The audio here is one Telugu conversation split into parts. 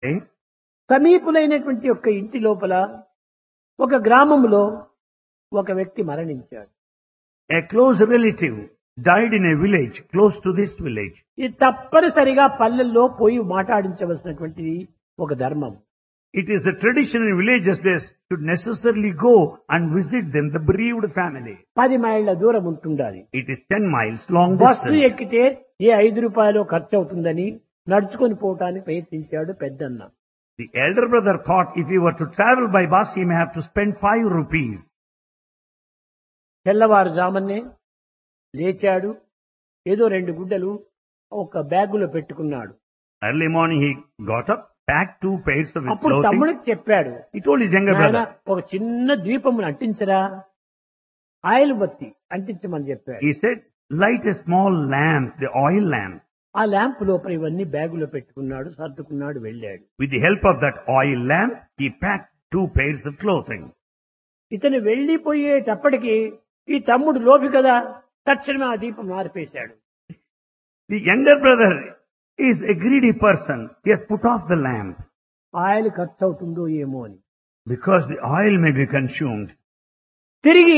Eh? సమీపులైనటువంటి యొక్క ఇంటి లోపల ఒక గ్రామంలో ఒక వ్యక్తి మరణించాడు A close relative died in a village close to this village. ఇది తప్పనిసరిగా పల్లెల్లో పోయి మాట్లాడించవలసినటువంటిది ఒక ధర్మం It is the tradition in villages they should necessarily go and visit them, the bereaved family. పది మైళ్ళ దూరం ఉంటుండాలి It is 10 miles long bus distance. ఎక్కితే ఏ ఐదు రూపాయలు ఖర్చు అవుతుందని నడుచుకొని పోవటానికి ప్రయత్నించాడు పెద్దన్న The elder brother thought if he were to travel by bus, he may have to spend 5 rupees. తెల్లవారుజామునే లేచాడు ఏదో రెండు గుడ్డలు ఒక బ్యాగులో పెట్టుకున్నాడు Early morning he got up, packed two pairs of his అప్పుడు clothing. తమ్ముడికి చెప్పాడు He told his younger "నాయనా, brother. ఒక చిన్న ద్వీపమును అంటించరా ఆయిల్ బత్తి అంటించమని చెప్పాడు He said, light a small lamp, the oil lamp. ఆ ల్యాంప్ లోపల ఇవన్నీ బ్యాగులో పెట్టుకున్నాడు సర్దుకున్నాడు వెళ్ళాడు With the help of that oil lamp, he packed two pairs of clothing. ఇతను వెళ్లిపోయేటప్పటికి ఈ తమ్ముడు లోపి కదా తక్షణమే ఆ దీపం మారిపేశాడు The younger brother is a greedy person. He has put off the lamp oil ఖర్చు అవుతుందో ఏమో అని because the oil may be consumed. తిరిగి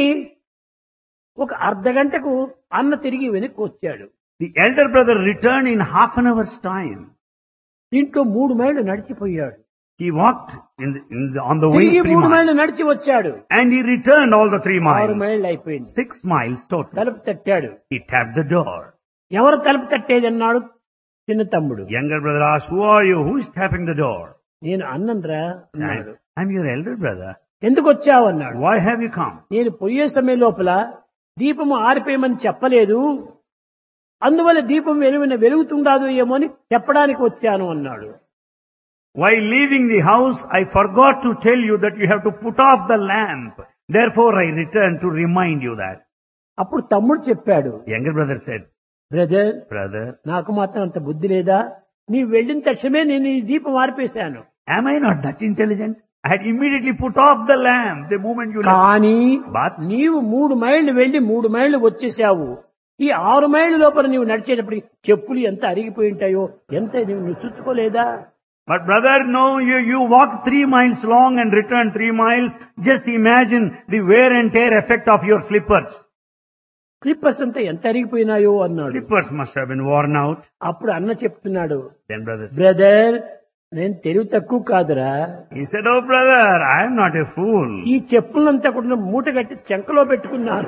ఒక అర్ధ గంటకు అన్న తిరిగి వెనక్కి వచ్చాడు The elder brother returned in half an hour's time. దీంట్లో మూడు మైళ్ళు నడిచిపోయాడు He walked in the, in the, on the way తిరిగి three మూడు miles. మైళ్ళు నడిచి వచ్చాడు And he returned all the three ఆరు miles. మైళ్ళు అయిపోయింది Six miles total. తలుపు తట్టాడు He tapped the door. ఎవరు తలుపు తట్టేది అన్నాడు చిన్న తమ్ముడు Younger brother asked, who are you? Who is tapping the door? నేను అన్నంరా అన్నాడు I'm, I'm your elder brother. ఎందుకు వచ్చావు అన్నాడు Why have you come? నేను పొయ్యే సమయం లోపల దీపము ఆరిపోయమని చెప్పలేదు అందువల్ల దీపం వెలుగున వెలుగుతుండదు ఏమో అని చెప్పడానికి వచ్చాను అన్నాడు While leaving the house, I forgot to tell you that you have to put off the lamp. Therefore, I returned to remind you that. అప్పుడు తమ్ముడు చెప్పాడు Younger brother said, brother brother, నాకు మాత్రం అంత బుద్ధి లేదా నీవు వెళ్ళిన తక్షణమే నేను ఈ దీపం ఆరిపేశాను am I not that intelligent? I had immediately put off the lamp the moment you left. కానీ But నీవు మూడు మైళ్ళు వెళ్లి మూడు మైళ్ళు వచ్చేసావు ఈ ఆరు మైళ్ళ లోపల నీవు నడిచేటప్పుడు చెప్పులు ఎంత అరిగిపోయి ఉంటాయో ఎంత నీవు నువ్వు చూసుకోలేదా But brother, no, you, you walked three miles long and returned three miles. Just imagine the wear and tear effect of your slippers. Slippers అంతా ఎంత అరిగిపోయినాయో అన్నాడు Slippers must have been worn out. అప్పుడు అన్న చెప్తున్నాడు Then brother said, బ్రదర్ నేను తెలివి తక్కువ కాదురా he said, oh brother, I am not a fool. ఈ చెప్పులంతా కూడా మూట కట్టి చెంకలో పెట్టుకున్నాను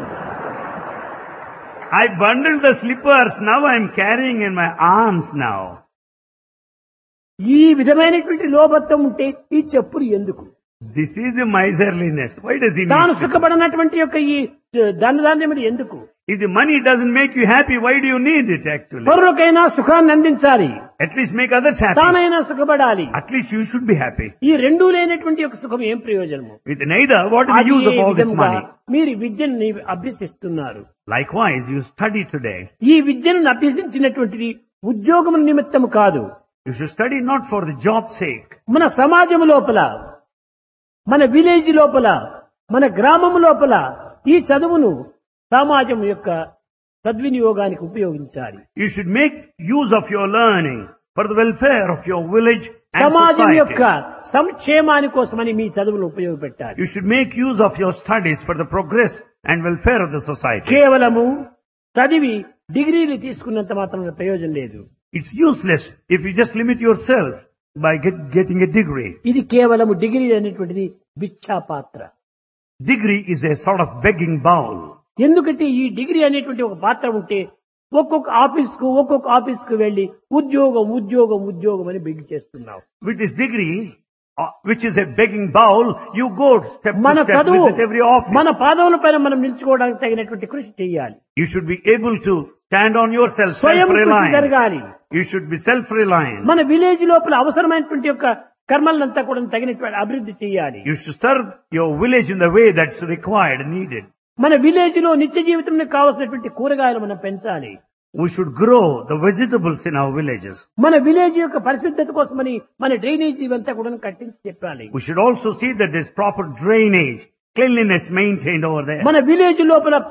I bundled the slippers. Now I am carrying in my arms now. ఈ విధమైనటువంటి లోబత్వం ఉంటే ఈ చెప్పులు ఎందుకు This is the miserliness. Why does he తాను need slippers? సుఖపడనటువంటి యొక్క ఈ ధనధాన్యములు ఎందుకు If the money doesn't make you happy, why do you need it actually? పరులకైనా సుఖాన్ని అందించాలి At least make others happy. తానైనా సుఖపడాలి At least you should be happy. ఈ రెండూ లేనటువంటి యొక్క సుఖం ఏం ప్రయోజనము With neither, what is the అది use of A all this విధంగా money? మీరు విద్యను నీ- అభ్యసిస్తున్నారు Likewise, you study today. ఈ విద్యను అభ్యసించినటువంటిది ఉద్యోగం నిమిత్తము కాదు You should study not for the job's sake. మన సమాజం లోపల మన విలేజ్ లోపల మన గ్రామం లోపల ఈ చదువును సమాజం యొక్క సద్వినియోగానికి ఉపయోగించాలి You should make use of your learning for the welfare of your village and సమాజం యొక్క society. సంక్షేమాని కోసమని మీ చదువును ఉపయోగపెట్టాలి You should make use of your studies for the progress and welfare of the society. కేవలము చదివి డిగ్రీలు తీసుకున్నంత మాత్రం ప్రయోజనం లేదు It's useless if you just limit yourself by get, getting a degree. ఇది కేవలము డిగ్రీ అనేటువంటిది భిక్షా పాత్ర Degree is a sort of begging bowl. ఎందుకంటే ఈ డిగ్రీ అనేటువంటి ఒక పాత్ర ఉంటే ఒక్కొక్క ఆఫీస్ కు ఒక్కొక్క ఆఫీస్ కు వెళ్లి ఉద్యోగం ఉద్యోగం ఉద్యోగం అని బిగ్ చేస్తున్నావు With this degree, uh, which is a begging bowl, you go step మన to step, చదువు visit every office. మన పాదముల పైన మనం నిల్చుకోవడానికి తగినటువంటి కృషి చేయాలి You should be able to stand on yourself, స్వయం కృషి self-reliant. జరగాలి You should be self-reliant. మన విలేజ్ లోపల అవసరమైనటువంటి యొక్క కర్మలంతా కూడా తగినటువంటి అభివృద్ధి చేయాలి You should serve your village in the way that's required and needed. మన విలేజ్ లో నిత్య జీవితంలో కావాల్సినటువంటి కూరగాయలు మనం పెంచాలి We should grow the vegetables in our villages. మన విలేజ్ యొక్క పరిశుద్ధత కోసమని మన డ్రైనేజ్ ఇవంతా కూడా కట్టించి చెప్పాలి We should also see that there's proper drainage, cleanliness maintained over there. మన విలేజ్ లోపల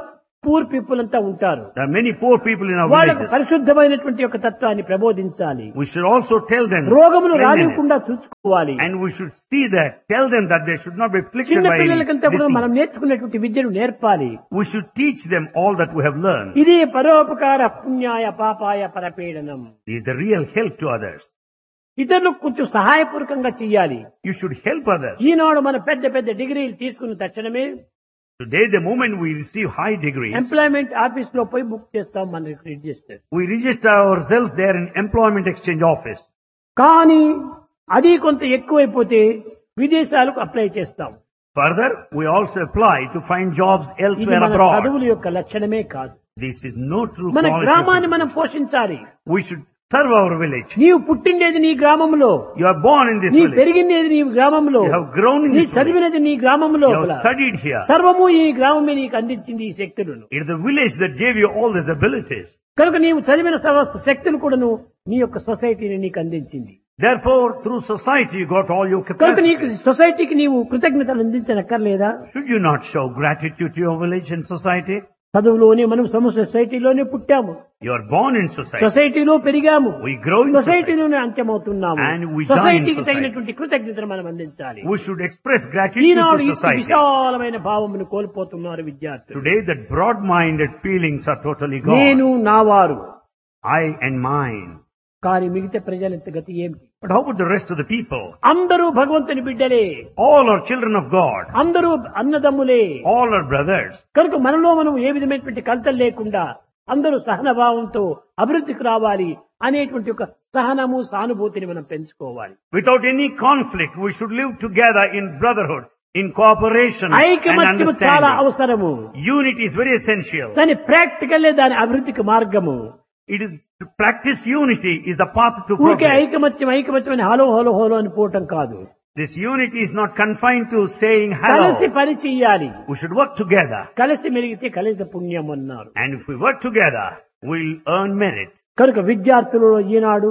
పూర్ పీపుల్ అంతా ఉంటారు There are many poor people in our వాళ్ళకు villages. పరిశుద్ధమైనటువంటి ఒక తత్వాన్ని ప్రబోధించాలి We should also tell them రోగములు cleanliness. రానివ్వకుండా చూసుకోవాలి and we should see that, tell them that they should not be afflicted చిన్న by పిల్లలకంతా any కూడా మనం disease. నేర్చుకునేటువంటి విద్యను నేర్పాలి We should teach them all that we have learned. ఇది పరోపకార పుణ్యాయ పాపాయ పరపీడనం This is the real help to others. ఇతరులకు కొంచెం సహాయపూర్వకంగా చెయ్యాలి You should help others. ఈనాడు మన పెద్ద పెద్ద డిగ్రీలు తీసుకున్న తక్షణమే Today, the moment we receive high degrees, employment office లో పోయి బుక్ చేస్తాం మన register we register ourselves there in employment exchange office. కానీ అది కొంత ఎక్కువైపోతే విదేశాలకు అప్లై చేస్తాం Further, we also apply to find jobs ఇది elsewhere మన abroad. చదువుల యొక్క లక్షణమే కాదు This is no true మన quality. గ్రామాన్ని of మనం పోషించాలి it. We should serve our village. నీవు పుట్టిండేది నీ గ్రామంలో You are born in this నీ village. పెరిగినది నీ గ్రామంలో You have grown in నీ this village. చదివినది నీ గ్రామంలో You have studied here. సర్వము ఈ గ్రామమే నీకు అందించింది ఈ శక్తులను It is the village that gave you all these abilities. కనుక నీవు చదివిన సర్వ శక్తులు కూడాను నీ యొక్క సొసైటీని నీకు అందించింది Therefore, through society, you got all your కనుక నీకు capacities. సొసైటీకి నీవు కృతజ్ఞతలు అందించనక్కర్లేదా Should you not show gratitude to your village and society? చదువులోనే మనం సమ సొసైటీలోనే పుట్టాము You are born in society. సొసైటీలో పెరిగాము We grow in society. సొసైటీలోనే అంత్యమవుతున్నాము And we die in సొసైటీకి society. తగినటువంటి కృతజ్ఞతను మనం అందించాలి We should express gratitude Eenadu to ఈ society. విశాలమైన భావమును కోల్పోతున్నారు విద్యార్థులు Today, that broad-minded feelings are totally gone. నేను నా వారు I and mine. కానీ మిగతా ప్రజలంత గతి ఏమిటి But how about the rest of the people? అందరూ భగవంతుని బిడ్డలే All are children of God. అందరూ అన్నదమ్ములే All are brothers. కనుక మనలో మనం ఏ విధమైనటువంటి కలతలు లేకుండా అందరూ సహనభావంతో అభివృద్ధికి రావాలి అనేటువంటి ఒక సహనము సానుభూతిని మనం పెంచుకోవాలి Without any conflict, we should live together in brotherhood, in cooperation and ఐకమత్యము చాలా understanding. అవసరము Unity is very essential. దాని ప్రాక్టికల్లే దాని అభివృద్ధికి మార్గము It is to practice unity is the path to ఊరికే progress. ఐకమత్యం ఐకమత్యం అని హలో హలో హలో అని పోవటం కాదు This unity is not confined to saying కలిసి hello. పని చెయ్యాలి We should work together. కలిసి మెలిగితే కలిత పుణ్యం అన్నారు And if we work together, we'll earn merit. కనుక విద్యార్థులలో ఈనాడు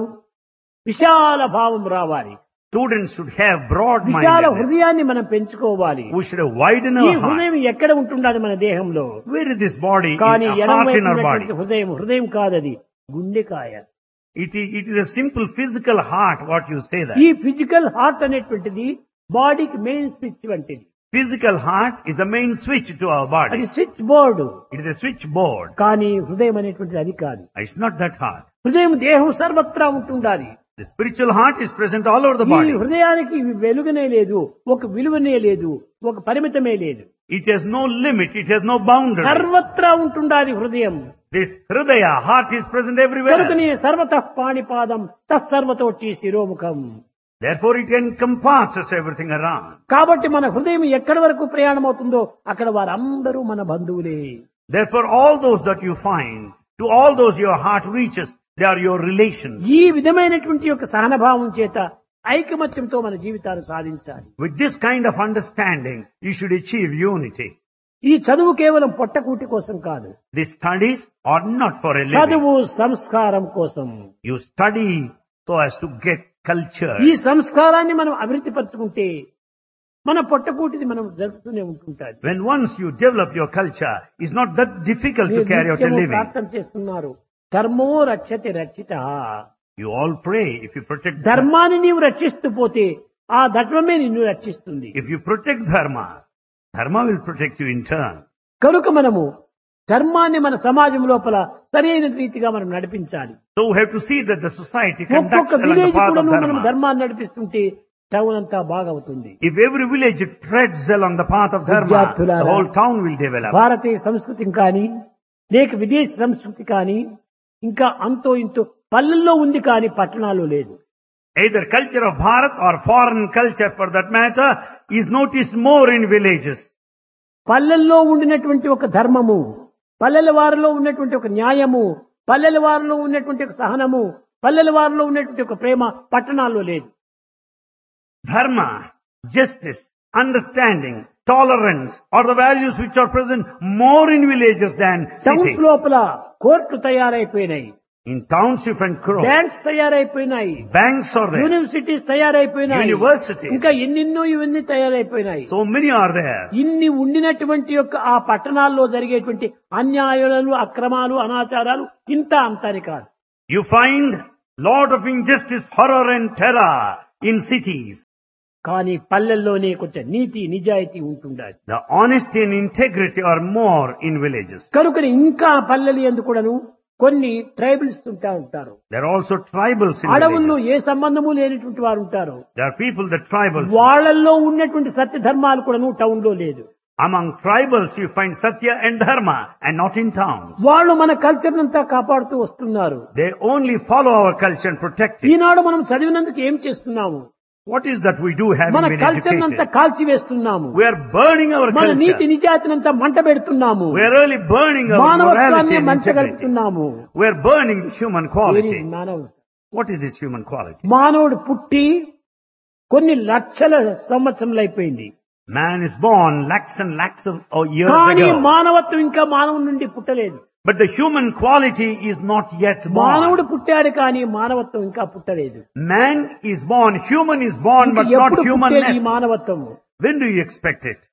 విశాల భావం రావాలి Students should have broad Vishala mindedness. హృదయాన్ని మనం పెంచుకోవాలి We should have widen ఈ our హృదయం hearts. ఎక్కడ ఉంటుండదు మన దేహంలో Where is this body? కానీ In a ఎడం heart వైపు in our body. ఉన్నటువంటి హృదయం హృదయం కాదది గుండెకాయ It is, it is a simple physical heart, what you say that. ఈ ఫిజికల్ హార్ట్ అనేటువంటిది బాడీకి మెయిన్ స్విచ్ వంటిది Physical heart is the main switch to our అది body. Switch board It is a switchboard. కానీ హృదయం అనేటువంటిది అది కాదు It's not that heart. హృదయం దేహం సర్వత్రా ఉంటుండాలి The spiritual heart is present all over the ఈ body. హృదయానికి వెలుగునే లేదు ఒక విలువనే లేదు ఒక పరిమితమే లేదు It has no limit. It has no boundary. సర్వత్రా ఉంటుండాలి హృదయం This hridaya, heart is present everywhere. కనుకనే సర్వత పాణిపాదం తత్సర్వతోటి శిరోముఖం Therefore it encompasses everything around. కాబట్టి మన హృదయం ఎక్కడి వరకు ప్రయాణం అవుతుందో అక్కడ వారందరూ మన బంధువులే Therefore all those that you find, to all those your heart reaches, they are your relations. ఈ విధమైనటువంటి యొక్క సహనభావం చేత ఐకమత్యంతో మన జీవితాన్ని సాధించాలి With this kind of understanding, you should achieve unity. ఈ చదువు కేవలం పొట్టకూటి కోసం కాదు These studies are not for a living. చదువు సంస్కారం కోసం You study so as to get culture. ఈ సంస్కారాన్ని మనం అభివృద్ధి పరుచుకుంటే మన పొట్టకూటిది మనం జరుపుతూనే ఉంటుంటాది When once you develop your culture, it's not that difficult to మీరు carry out a నిత్యము living. ప్రార్థన చేస్తున్నారు ధర్మో రక్షతి రక్షిత You all pray if you protect dharma. ధర్మాన్ని నీవు రక్షిస్తూ పోతే ఆ ధర్మమే నిన్ను రక్షిస్తుంది If you protect dharma, dharma will protect you in turn. కనుక మనము ధర్మాన్ని మన సమాజం లోపల సరైన రీతిగా మనం నడిపించాలి So we have to see that the society conducts ఒక్కొక్క along the విలేజ్ path కూడా of మనం dharma. ధర్మాన్ని నడిపిస్తుంటే టౌన్ అంతా బాగవుతుంది If every village treads along the path of dharma, విద్యార్థులారా, the whole town will develop. భారతీయ సంస్కృతి కానీ లేక విదేశీ సంస్కృతి కానీ ఇంకా అంతో ఇంతో పల్లెల్లో ఉంది కానీ పట్టణాల్లో లేదు Either culture of Bharat or foreign culture for that matter is noticed more in villages. పల్లెల్లో ఉండినటువంటి ఒక ధర్మము పల్లెల వారిలో ఉన్నటువంటి ఒక న్యాయము పల్లెల వారిలో ఉన్నటువంటి ఒక సహనము పల్లెల వారిలో ఉన్నటువంటి ఒక ప్రేమ పట్టణాల్లో లేదు Dharma, justice, understanding, tolerance are the values which are present more in villages than towns cities. లోపల కోర్టు తయారైపోయినాయి In township and crow, banks తయారైపోయినాయి banks are there. యూనివర్సిటీస్ తయారైపోయినాయి Universities. ఇంకా ఎన్నెన్నో ఇవన్నీ తయారైపోయినాయి So many are there. ఇన్ని ఉండినటువంటి యొక్క ఆ పట్టణాల్లో జరిగేటువంటి అన్యాయాలు అక్రమాలు అనాచారాలు ఇంత అంతాని కాదు You find lot of injustice, horror and terror in cities. కానీ పల్లెల్లోనే కొంచెం నీతి నిజాయితీ ఉంటుండాలి The honesty and integrity are more in villages. కనుక ఇంకా పల్లెలు ఎందుకు కూడాను కొన్ని ట్రైబల్స్ ఉంటా ఉంటారు There are also tribals in అడవుల్లో villages. ఏ సంబంధము లేనటువంటి వారు ఉంటారు There are people, the tribals. వాళ్ళల్లో ఉన్నటువంటి సత్య ధర్మాలు కూడాను టౌన్ లో లేదు Among tribals you find Satya and Dharma and not in towns. వాళ్ళు మన కల్చర్ అంతా కాపాడుతూ వస్తున్నారు They only follow our culture and protect it. ఈనాడు మనం చదివినందుకు ఏం చేస్తున్నాము What is that we do having మన been కల్చర్ అంతా educated? కాల్చివేస్తున్నాము We are burning our మన నీతి culture. నిజాతినంతా మంట పెడుతున్నాము We are really burning our morality మానవత్వాన్ని and integrity. మంచగలుగుతున్నాము We are burning the human quality. మానవుడు What is this human quality? మానవుడు పుట్టి కొన్ని లక్షల సంవత్సరములు అయిపోయింది Man is born lakhs and lakhs of of years కానీ ago. మానవత్వం ఇంకా మానవుడి నుండి పుట్టలేదు But the human quality is not yet మానవుడు born. పుట్టాడు కానీ మానవత్వం ఇంకా పుట్టలేదు Man is born, human is born, ఇంక but not ఎప్పుడు పుట్టేది ఈ humanness. మానవత్వము When do you expect it?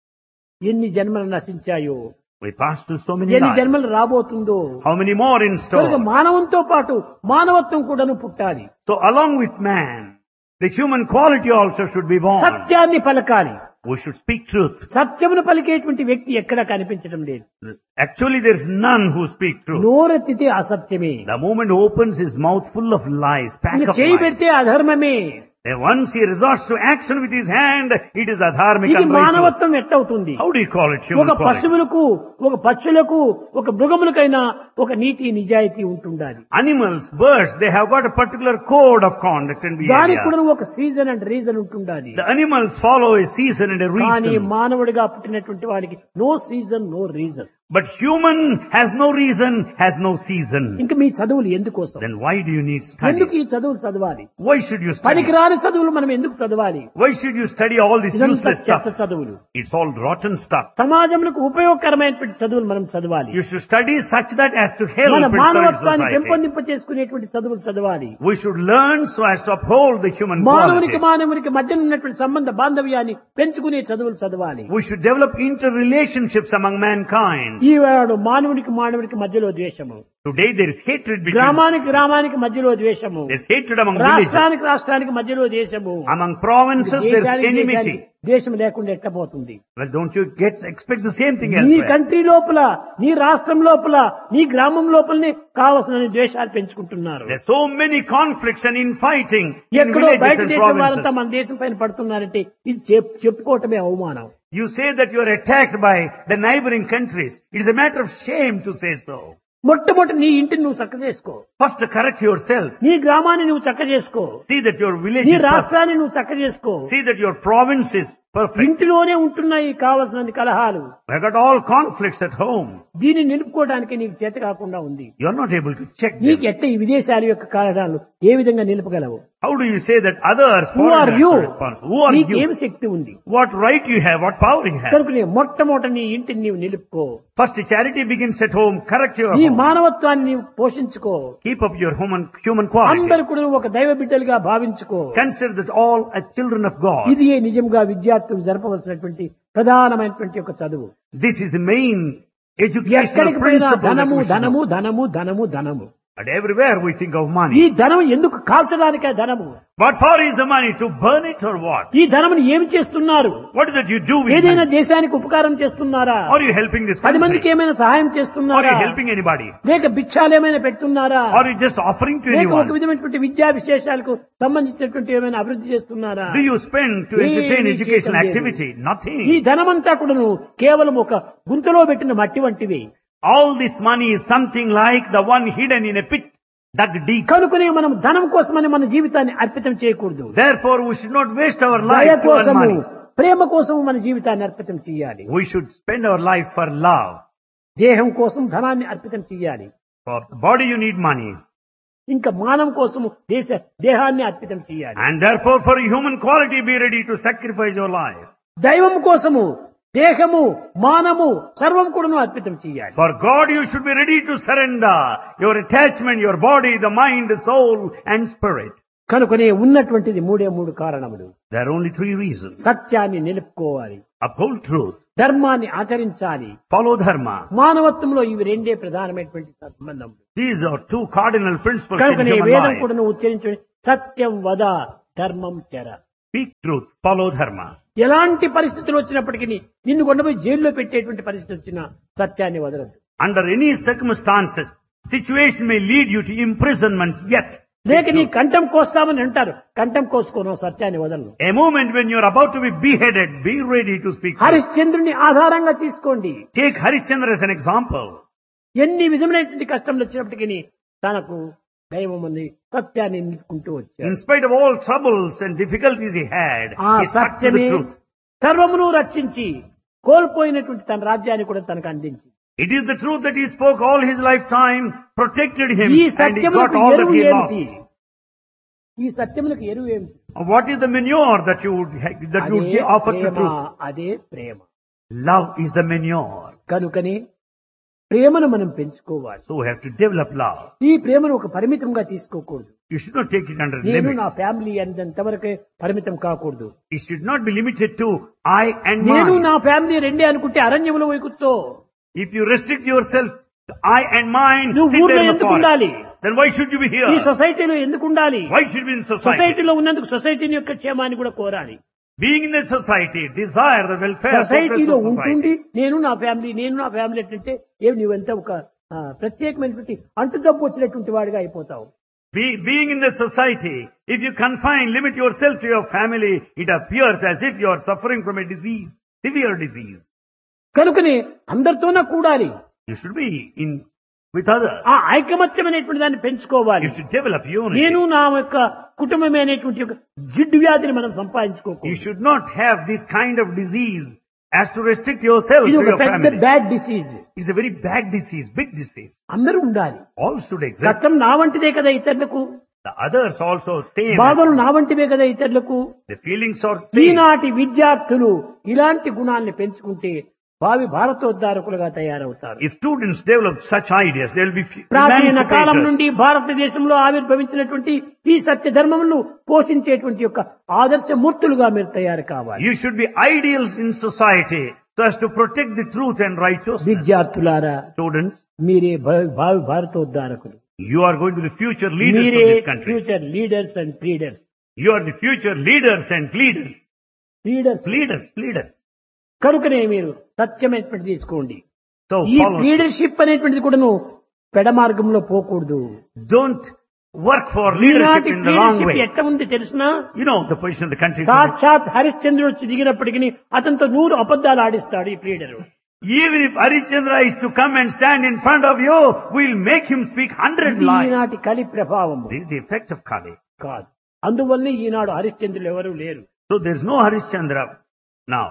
ఎన్ని జన్మలు నశించాయో We pass through so many ఎన్ని lives. జన్మలు రాబోతుందో How many more in కనుక store? మానవంతో పాటు మానవత్వం కూడాను పుట్టాలి So along with man, the human quality also should be born. సత్యాన్ని పలకాలి We should speak truth. సత్యమును పలికేటువంటి వ్యక్తి ఎక్కడా కనిపించడం లేదు Actually, there is none who speak truth. నోరెత్తితే అసత్యమే The moment opens his mouth full of lies, pack ఇంక of చేయి lies. పెడితే అధర్మమే Then once he resorts to action with his hand, it is adharmic ఇది and righteous. మానవత్వం ఎట్టవుతుంది How do you call it ఒక human quality? పశువులకు ఒక పక్షులకు ఒక మృగములకైనా ఒక నీతి నిజాయితీ ఉంటుండాలి Animals, birds, they have got a particular code of conduct and దానికి behavior. కూడా ఒక సీజన్ అండ్ రీజన్ ఉంటుండాలి The animals follow a season and a కానీ reason. మానవుడిగా పుట్టినటువంటి వాడికి no season no reason But human has no reason, has no season. ఇంకా మీ చదువులు ఎందుకోసం Then why do you need ఎందుకు ఈ studies? చదువులు చదవాలి Why should you study? పనికిరాని చదువులు మనం ఎందుకు చదవాలి Why should you study all this ఇదంతా useless చెత్త stuff? చదువులు It's all rotten stuff. సమాజంలో ఉపయోగకరమైనటువంటి చదువులు మనం చదవాలి You should study such that as to help మన and serve మానవత్వాన్ని society. పెంపొందింప చేసుకునేటువంటి చదువులు చదవాలి We should learn so as to uphold the human మానవునికి quality. మానవునికి మధ్య ఉన్నటువంటి సంబంధ బాంధవ్యాన్ని పెంచుకునే చదువులు చదవాలి We should develop interrelationships among mankind. ఈనాడు మానవునికి మానవునికి మధ్యలో ద్వేషము Today there is hatred between, గ్రామానికి గ్రామానికి మధ్యలో ద్వేషము there's hatred among villages. రాష్ట్రానికి రాష్ట్రానికి మధ్యలో దేశము Among provinces there's దేశానికి enmity. దేశానికి దేశం లేకుండా ఎట్టబోతుంది Well, don't you get, expect the same thing నీ elsewhere? కంట్రీ లోపల నీ రాష్ట్రం లోపల నీ గ్రామం లోపలనే కావలసిన ద్వేషాలు పెంచుకుంటున్నారు There's so many conflicts and infighting in ఎక్కడో villages బయట and దేశం వాళ్ళంతా provinces. మన దేశం పైన పడుతున్నారంటే ఇది చెప్- చెప్పుకోవటమే అవమానం You say that you are attacked by the neighboring countries. It is a matter of shame to say so. మొట్టమొదటి నీ ఇంటిని నువ్వు చక్క చేసుకో First correct yourself. నీ గ్రామాన్ని నువ్వు చక్క చేసుకో See that your village నీ is perfect. రాష్ట్రాన్ని నువ్వు చక్క చేసుకో See that your province is perfect. ఇంటిలోనే ఉంటున్నాయి కావలసిన కలహాలు We've got all conflicts at home. దీన్ని నిలుపుకోవడానికి నీకు చేత కాకుండా ఉంది You're not able to check నీకు them. ఎట్ట ఈ విదేశాల యొక్క కారణాలు ఏ విధంగా నిలుపగలవు How do you say that others, who are foreigners you are responsible? Who are నీకు ఏం you? శక్తి ఉంది What right you have? What power you have? కనుక నీ మొట్టమొదటి నీ ఇంటిని నీవు నిలుపుకో First, charity begins at home. Correct your నీ home. మానవత్వాన్ని నీవు పోషించుకో Keep up your human, human quality. అందరు కూడా నువ్వు ఒక దైవ బిడ్డలుగా భావించుకో Consider that all are children of God. ఇది నిజంగా విద్యార్థులు జరపవలసినటువంటి ప్రధానమైనటువంటి ఒక చదువు This is the main educational ఎక్కడికి పోయినా principle that ధనము we should ధనము know. ధనము ధనము ధనము And everywhere we think of ఈ money. ధనం ఎందుకు కాల్చడానికే ధనము What for is the money? To burn it or what? ఈ ధనముని ఏమి చేస్తున్నారు What is it you do with ఏదైనా money? దేశానికి ఉపకారం చేస్తున్నారా Are you helping this పది మందికి country? ఏమైనా సహాయం Are చేస్తున్నారా you helping anybody? లేక భిక్షాలు ఏమైనా పెడుతున్నారా Are you just offering to లేక ఒక anyone? విధమైనటువంటి విద్యా విశేషాలకు సంబంధించినటువంటి ఏమైనా అభివృద్ధి చేస్తున్నారా Do you spend to entertain ఏమీ educational చేయటం లేదు. activity? ఈ Nothing. ధనమంతా కూడాను కేవలం ఒక గుంతలో పెట్టిన మట్టి వంటివి All this money is something like the one hidden in a pit dug deep. కనుకనే మనం ధనం కోసమని మన జీవితాన్ని అర్పితం చేయకూడదు Therefore, we should not waste our దయ life to earn కోసము money. ప్రేమ కోసము మన జీవితాన్ని అర్పితం చేయాలి We should spend our life for love. దేహం కోసం ధనాన్ని అర్పితం చేయాలి For the body, you need money. ఇంకా మానవం కోసము దేశ దేహాన్ని అర్పితం చేయాలి And therefore, for human quality, be ready to sacrifice your life. దైవం కోసము దేహము మానము సర్వం కూడాను అర్పితం చేయాలి For God you should be ready to surrender your attachment, your body, the mind, the soul and spirit. కనుకనే ఉన్నటువంటిది మూడే మూడు కారణములు There are only three reasons. సత్యాన్ని నిలుపుకోవాలి Uphold truth, ధర్మాన్ని ఆచరించాలి follow dharma. మానవత్వంలో ఇవి రెండే ప్రధానమైనటువంటి సంబంధం These are two cardinal principles in కనుకనే human వేదం life. కూడా ఉచ్చరించే సత్యం వద ధర్మం చెర Speak truth, follow dharma. ఎలాంటి పరిస్థితులు వచ్చినప్పటికీ నిన్ను కొండపోయి జైల్లో పెట్టేటువంటి పరిస్థితి వచ్చినా సత్యాన్ని వదలద్దు Under any circumstances, situation may lead you to imprisonment yet. లేక నీ కంఠం కోస్తామని అంటారు కంఠం కోసుకోను సత్యాన్ని వదలను A moment when you are about to be beheaded, be ready to speak truth. హరిశ్చంద్రుని ఆధారంగా తీసుకోండి Take Harishchandra as an example. ఎన్ని విధములైనటువంటి కష్టములు వచ్చినప్పటికీ తనకు దైవం ఉంది సత్యాన్ని నిలుపుకుంటూ వచ్చాడు In spite of all troubles and difficulties he had, ఆ he stuck to the సత్యమే truth. సర్వమును రక్షించి కోల్పోయినటువంటి తన రాజ్యాన్ని కూడా తనకు అందించి It is the truth that he spoke all his lifetime, protected him, ఈ and he got సత్యములకు all that ఎరువు he ఏమిటి lost. ఈ సత్యములకు ఎరువు ఏమిటి What is the manure that you would, ha- that you అదే would offer to Prema truth? అదే ప్రేమ Love is the manure. కనుకనే ప్రేమను మనం పెంచుకోవాలి So we have to develop love. ఈ ప్రేమను ఒక పరిమితంగా తీసుకోకూడదు You should not take it under నేను నా limits. ఫ్యామిలీ అంతంతవరకే పరిమితం కాకూడదు It should not be limited to I and నేను mine. నా ఫ్యామిలీ రెండే అనుకుంటే అరణ్యంలో పోయి కూర్చో If you restrict yourself to I and mine, నువ్వు sit ఊర్లో there in the ఎందుకు forest. ఉండాలి Then why should you be ఈ here? సొసైటీలో ఎందుకు ఉండాలి Why should you be in society? సొసైటీలో ఉన్నందుకు సొసైటీని యొక్క క్షేమాన్ని కూడా కోరాలి Being in the society, desire the welfare progress సొసైటీలో of ఉంటుండి society. నేను నా ఫ్యామిలీ నేను నా ఫ్యామిలీ అంటే ఏమి నువ్వెంత ఒక ఆ, ప్రత్యేకమైనటువంటి అంటు జబ్బు వచ్చినటువంటి వాడిగా అయిపోతావు Be, being in the society, if you confine, limit yourself to your family, it appears as if you are suffering from a disease, severe disease. కనుకనే అందరితోనే కూడాలి You should be in with others. ఆ ఐకమత్యం అనేటువంటి దాన్ని పెంచుకోవాలి You should develop unity. నేను నా యొక్క కుటుంబమే అనేటువంటి ఒక జిడ్డు వ్యాధిని మనం You సంపాదించుకోకూడదు should not have this kind of disease as to restrict yourself ఇది to ఒక your పెద్ద family. Bad disease It's a very bad disease, big disease. అందరూ ఉండాలి All should exist. కష్టం నా వంటిదే కదా ఇతరులకు The others also same. బాధలు as- నా వంటివే కదా ఇతరులకు The feelings are same. ఈనాటి విద్యార్థులు ఇలాంటి గుణాన్ని పెంచుకుంటే భావి భారతోద్ధారకులుగా తయారవుతారు If students develop such ideas, they will be f- ప్రాచీన కాలం emancipators. నుండి భారతదేశంలో ఆవిర్భవించినటువంటి ఈ సత్య ధర్మములను పోషించేటువంటి యొక్క ఆదర్శ మూర్తులుగా మీరు తయారు కావాలి You should be ideals in society so as to protect the truth and righteousness. విద్యార్థులారా Students, మీరే భా- భావి భారతోద్ధారకులు you are going to be the future leaders మీరే of this country. Future leaders and pleaders You are the future leaders and leaders. Leaders Leaders, leaders. కనుకనే మీరు సత్యమైనటువంటి తీసుకోండి So ఈ follow. లీడర్షిప్ అనేటువంటిది కూడాను పెడ మార్గంలో పోకూడదు Don't work for leadership ఈనాటి in the wrong leadership way. ఎట్లా ఉంది తెలిసినా You know the position of the country. today. సాక్షాత్ హరిశ్చంద్రుడు వచ్చి దిగినప్పటికీ అతనితో నూరు అబద్ధాలు ఆడిస్తాడు ఈ leader Even if Harishchandra is to come and stand in front of you, we'll make him speak hundred ఇది lies. ఈనాటి కలి ప్రభావము This is the effect of Kali. కాదు అందువల్లనే ఈనాడు హరిశ్చంద్రులు ఎవరు లేరు So there's no Harishchandra now.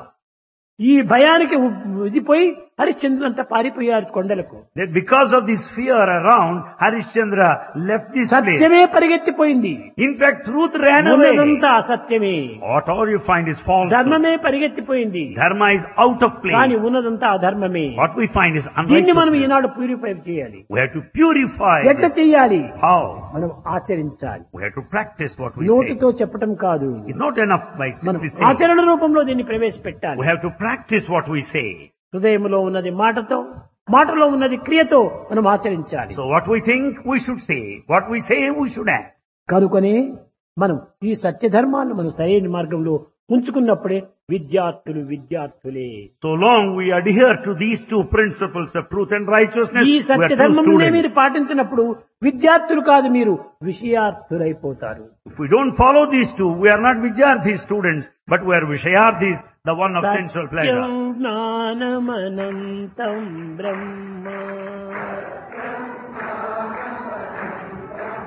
ఈ భయానికి ఉ- ఇదిపోయి హరిశ్చంద్రులు అంతా పారిపోయారు కొండలకు That because of this fear around, Harishchandra left this place. సత్యమే పరిగెత్తిపోయింది In fact, truth ran away. ఉన్నదంతా అసత్యమే What all you find is false. ధర్మమే పరిగెత్తిపోయింది Dharma is out of కానీ place. ఉన్నదంతా అధర్మమే What we find is దీన్ని మనం unrighteousness. ఈనాడు ప్యూరిఫై చేయాలి We have to purify. ఎట్లా this. చెయ్యాలి How? మనం ఆచరించాలి We have to practice what we say. నోటితో చెప్పటం కాదు It's not enough by మనం simply saying. ఆచరణ రూపంలో దీన్ని ప్రవేశపెట్టాలి We have to practice what we say. హృదయంలో ఉన్నది మాటతో మాటలో ఉన్నది క్రియతో మనం ఆచరించాలి So what we think, we should say. What we say, we should act. కనుకనే మనం ఈ సత్య ధర్మాలను మనం సరైన మార్గంలో ఉంచుకున్నప్పుడే విద్యార్థులు విద్యార్థులే So long we adhere to these two principles of truth and righteousness, ఈ we are సత్య true ధర్మమునే మీరు students. పాటించినప్పుడు విద్యార్థులు కాదు మీరు విషయార్థులైపోతారు If we don't follow these two, we are not Vidyarthi students, but we are Vishayarthis, the one of sensual pleasure. Satyam జ్ఞానమనంతం Brahma